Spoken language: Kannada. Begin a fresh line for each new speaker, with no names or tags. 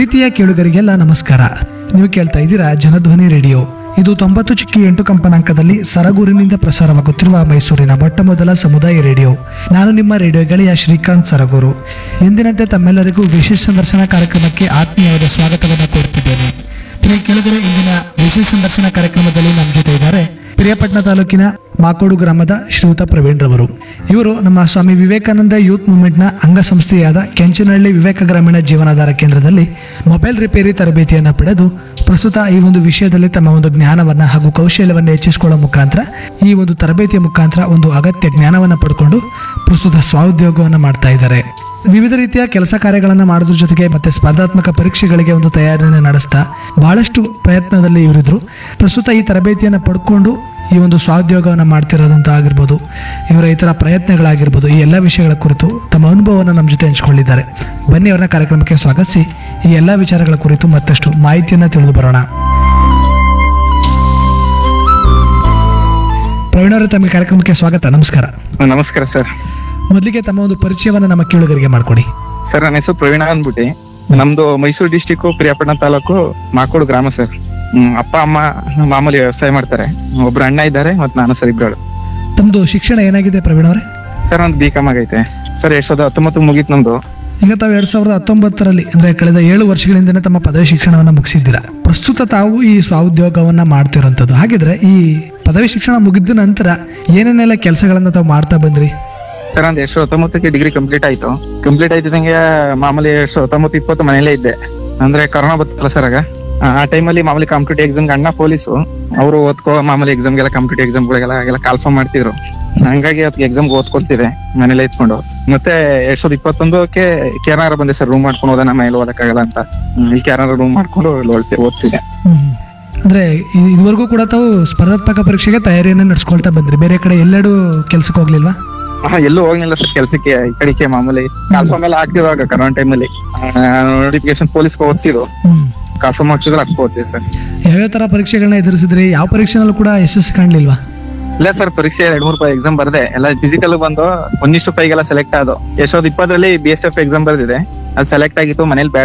ಪ್ರೀತಿಯ ಕೇಳುಗರಿಗೆಲ್ಲ ನಮಸ್ಕಾರ ನೀವು ಕೇಳ್ತಾ ಇದ್ದೀರಾ ಜನಧ್ವನಿ ರೇಡಿಯೋ ಇದು ತೊಂಬತ್ತು ಚಿಕ್ಕಿ ಎಂಟು ಕಂಪನಾಂಕದಲ್ಲಿ ಸರಗೂರಿನಿಂದ ಪ್ರಸಾರವಾಗುತ್ತಿರುವ ಮೈಸೂರಿನ ಮೊಟ್ಟ ಮೊದಲ ಸಮುದಾಯ ರೇಡಿಯೋ ನಾನು ನಿಮ್ಮ ರೇಡಿಯೋ ಗೆಳೆಯ ಶ್ರೀಕಾಂತ್ ಸರಗೂರು ಎಂದಿನಂತೆ ತಮ್ಮೆಲ್ಲರಿಗೂ ವಿಶೇಷ ಸಂದರ್ಶನ ಕಾರ್ಯಕ್ರಮಕ್ಕೆ ಆತ್ಮೀಯವಾದ ಸ್ವಾಗತವನ್ನು ಕೋರುತ್ತಿದ್ದೇನೆ ಪ್ರಿಯ ಕೇಳಿದರೆ ಇಂದಿನ ವಿಶೇಷ ಸಂದರ್ಶನ ಕಾರ್ಯಕ್ರಮದಲ್ಲಿ ನಮ್ಮ ಜೊತೆ ಇದ್ದಾರೆ ಪ್ರಿಯಪಟ್ಟಣ ತಾಲೂಕಿನ ಮಾಕೋಡು ಗ್ರಾಮದ ಶ್ರೀಯುತ ಪ್ರವೀಣ್ ರವರು ಇವರು ನಮ್ಮ ಸ್ವಾಮಿ ವಿವೇಕಾನಂದ ಯೂತ್ ಮೂವ್ಮೆಂಟ್ನ ಅಂಗಸಂಸ್ಥೆಯಾದ ಕೆಂಚನಹಳ್ಳಿ ವಿವೇಕ ಗ್ರಾಮೀಣ ಜೀವನಾಧಾರ ಕೇಂದ್ರದಲ್ಲಿ ಮೊಬೈಲ್ ರಿಪೇರಿ ತರಬೇತಿಯನ್ನು ಪಡೆದು ಪ್ರಸ್ತುತ ಈ ಒಂದು ವಿಷಯದಲ್ಲಿ ತಮ್ಮ ಒಂದು ಜ್ಞಾನವನ್ನು ಹಾಗೂ ಕೌಶಲ್ಯವನ್ನು ಹೆಚ್ಚಿಸಿಕೊಳ್ಳೋ ಮುಖಾಂತರ ಈ ಒಂದು ತರಬೇತಿಯ ಮುಖಾಂತರ ಒಂದು ಅಗತ್ಯ ಜ್ಞಾನವನ್ನು ಪಡ್ಕೊಂಡು ಪ್ರಸ್ತುತ ಸ್ವಉದ್ಯೋಗವನ್ನು ಮಾಡ್ತಾ ಇದ್ದಾರೆ ವಿವಿಧ ರೀತಿಯ ಕೆಲಸ ಕಾರ್ಯಗಳನ್ನು ಮಾಡೋದ್ರ ಜೊತೆಗೆ ಮತ್ತೆ ಸ್ಪರ್ಧಾತ್ಮಕ ಪರೀಕ್ಷೆಗಳಿಗೆ ಒಂದು ತಯಾರಿಯನ್ನು ನಡೆಸ್ತಾ ಬಹಳಷ್ಟು ಪ್ರಯತ್ನದಲ್ಲಿ ಇವರಿದ್ರು ಪ್ರಸ್ತುತ ಈ ತರಬೇತಿಯನ್ನು ಪಡ್ಕೊಂಡು ಈ ಒಂದು ಸ್ವಾದ್ಯೋಗವನ್ನು ಮಾಡ್ತಿರೋದಂತ ಆಗಿರ್ಬೋದು ಇವರ ಇತರ ಪ್ರಯತ್ನಗಳಾಗಿರ್ಬೋದು ಈ ಎಲ್ಲ ವಿಷಯಗಳ ಕುರಿತು ತಮ್ಮ ಅನುಭವವನ್ನು ನಮ್ಮ ಜೊತೆ ಹಂಚಿಕೊಂಡಿದ್ದಾರೆ ಬನ್ನಿ ಅವರನ್ನ ಕಾರ್ಯಕ್ರಮಕ್ಕೆ ಸ್ವಾಗತಿಸಿ ಈ ಎಲ್ಲ ವಿಚಾರಗಳ ಕುರಿತು ಮತ್ತಷ್ಟು ಮಾಹಿತಿಯನ್ನು ತಿಳಿದು ಬರೋಣ ಪ್ರವೀಣ್ ಅವರೇ ತಮಗೆ ಕಾರ್ಯಕ್ರಮಕ್ಕೆ ಸ್ವಾಗತ ನಮಸ್ಕಾರ
ನಮಸ್ಕಾರ ಸರ್
ಮೊದಲಿಗೆ ತಮ್ಮ ಒಂದು ಪರಿಚಯವನ್ನು ನಮ್ಮ ಕೇಳುಗರಿಗೆ ಮಾಡಿಕೊಡಿ
ಸರ್ ನನ್ನ ಹೆಸರು ಪ್ರವೀಣ ಅಂದ್ಬಿಟ್ಟು ನಮ್ದು ಮೈಸೂರು ಡಿಸ್ಟಿಕ್ ಪ್ರಿಯಾಪಟ್ಟಣ ತಾಲೂಕು ಮಾಕೋಡು ಗ್ರಾಮ ಸರ್ ಹ್ಮ್, ಅಪ್ಪ ಅಮ್ಮ ಮಾಮೂಲಿ ವ್ಯವಸಾಯ ಮಾಡ್ತಾರೆ ಒಬ್ರು ಅಣ್ಣ ಇದ್ದಾರೆ ಮತ್ ನಾನು ಸರ್ ಇಬ್ರು
ತಮ್ಮದು ಶಿಕ್ಷಣ ಏನಾಗಿದೆ ಪ್ರವೀಣ್ ಅವರೇ
ಸರ್ ಒಂದು ಬಿ ಕಾಮ್ ಆಗೈತೆ ಸರ್ ಎರಡ್ ಸಾವಿರದ ಹತ್ತೊಂಬತ್ತು ಮುಗೀತು ನಮ್ದು
ಈಗ ತಾವು ಎರಡ್ ಸಾವಿರದ ಹತ್ತೊಂಬತ್ತರಲ್ಲಿ ಅಂದ್ರೆ ಕಳೆದ ಏಳು ವರ್ಷಗಳಿಂದನೇ ತಮ್ಮ ಪದವಿ ಶಿಕ್ಷಣವನ್ನು ಮುಗಿಸಿದ್ದೀರಾ ಪ್ರಸ್ತುತ ತಾವು ಈ ಸ್ವಾಉದ್ಯೋಗವನ್ನ ಮಾಡ್ತಿರೋಂಥದ್ದು ಹಾಗಿದ್ರೆ ಈ ಪದವಿ ಶಿಕ್ಷಣ ಮುಗಿದ ನಂತರ ಏನೇನೆಲ್ಲ ಕೆಲಸಗಳನ್ನ ತಾವು ಮಾಡ್ತಾ ಬಂದ್ರಿ
ಸರ್ ಒಂದ್ ಎರಡ್ ಸಾವಿರದ ಹತ್ತೊಂಬತ್ತಕ್ಕೆ ಡಿಗ್ರಿ ಕಂಪ್ಲೀಟ್ ಆಯ್ತು ಕಂಪ್ಲೀಟ್ ಆಯ್ತಿದಂಗೆ ಮಾಮೂಲಿ ಎರಡ್ ಸಾವಿರದ ಹತ್ತೊಂಬತ್ತು ಇಪ್ಪತ್ತು ಮನೇಲೇ ಇದ್ದೆ ಅಂದ್ರೆ ಕೊರೋನಾ ಬತ್ತಲ್ಲ ಸರ್ ಆಗ ಆ- ಆ ಟೈಮಲ್ಲಿ ಮಾಮೂಲಿ ಕಾಂಪಿಟೇಟಿವ್ ಎಕ್ಸಾಮ್ ಅಣ್ಣ ಪೊಲೀಸು ಅವರು ಓದ್ಕೋ ಮಾಮೂಲಿ ಎಕ್ಸಾಮ್ಗೆಲ್ಲ ಕಾಂಪಿಟೇಟಿವ್ ಎಕ್ಸಾಮ್ಗಳಿಗೆಲ್ಲ ಎಲ್ಲ ಕಾಲ್ಫಾರ್ಮ್ ಮಾಡ್ತಿದ್ರು ಹಂಗಾಗಿ ಅದಕ್ಕೆ ಎಕ್ಸಾಮ್ ಓದ್ಕೊಡ್ತಿದೆ ಮನೇಲೆ ಇದ್ಕೊಂಡು ಮತ್ತೆ ಎರಡ್ ಸಾವಿರದ ಇಪ್ಪತ್ತೊಂದಕ್ಕೆ ಕೇರಳ ಬಂದೆ ಸರ್ ರೂಮ್ ಮಾಡ್ಕೊಂಡು ಹೋದ ನಮ್ಮ ಮೇಲೆ ಓದಕ್ಕಾಗಲ್ಲ ಅಂತ ಹ್ಮ್, ಇಲ್ಲಿ ಕೇರಳ ರೂಮ್ ಮಾಡ್ಕೊಂಡು ಇಲ್ಲಿ ಓದ್ತಿ- ಓದ್ತಿದ್ದೆ
ಹ್ಮ್. ಅಂದ್ರೆ ಇ- ಇದುವರೆಗೂ ಕೂಡ ತಾವು ಸ್ಪರ್ಧಾತ್ಮಕ ಪರೀಕ್ಷೆಗೆ ತಯಾರಿಯನ್ನ ನಡೆಸ್ಕೊಳ್ತಾ ಬಂದ್ರಿ ಬೇರೆ ಕಡೆ ಎಲ್ಲೆಡು ಕೆಲ್ಸಕ್ಕೆ ಹೋಗ್ಲಿಲ್ವಾ
ಹಾ ಎಲ್ಲೂ ಹೋಗ್ಲಿಲ್ಲ ಸರ್ ಕೆಲ್ಸಕ್ಕೆ ಈ ಕಡೆಗೆ ಮಾಮೂಲಿ ಕಾಲ್ಫಾರ್ಮ್ ಎಲ್ಲ ಆಗ್ತಿದ್ವಾಗ ಕರೋನಾ ಟೈಮಲ್ಲಿ ನೋಟಿಫಿಕೇಶನ್ ಪೊಲೀಸ್ಗೆ ಓದ್ತಿದ್ರು
ಹ್ಮ್
ಕಾಲ್ಫಾರ್ಮ್ ಆಗ್ತಿದ್ರೆ ಅದಕ್ಕೆ ಓದ್ತೀವಿ ಸರ್
ಯಾವ್ಯಾವ ತರ ಪರೀಕ್ಷೆಗಳನ್ನ ಎದುರಿಸಿದ್ರಿ ಯಾವ ಪರೀಕ್ಷೆನಲ್ಲೂ ಕೂಡ ಯಶಸ್ಸು ಕಾಣ್ಲಿಲ್ವಾ
ಇಲ್ಲ ಸರ್ ಪರೀಕ್ಷೆ ಎರಡ್ ಮೂರು ರೂಪಾಯಿ ಎಕ್ಸಾಮ್ ಬರ್ದೆ ಎಲ್ಲ ಫಿಸಿಕಲ್ ಬಂದು ಒಂದಿಷ್ಟು ಫೈವ್ ಎಲ್ಲ ಸೆಲೆಕ್ಟ್ ಆದವು ಎರಡ್ ಸಾವಿರದ ಇಪ್ಪತ್ತರಲ್ಲಿ ಬಿ ಎಸ್ ಎಫ್ ಎಕ್ಸಾಮ್ ಬರ್ದಿದೆ ಅದು ಸೆಲೆಕ್ಟ್ ಆಗಿತ್ತು ಮನೇಲಿ ಬೇಡ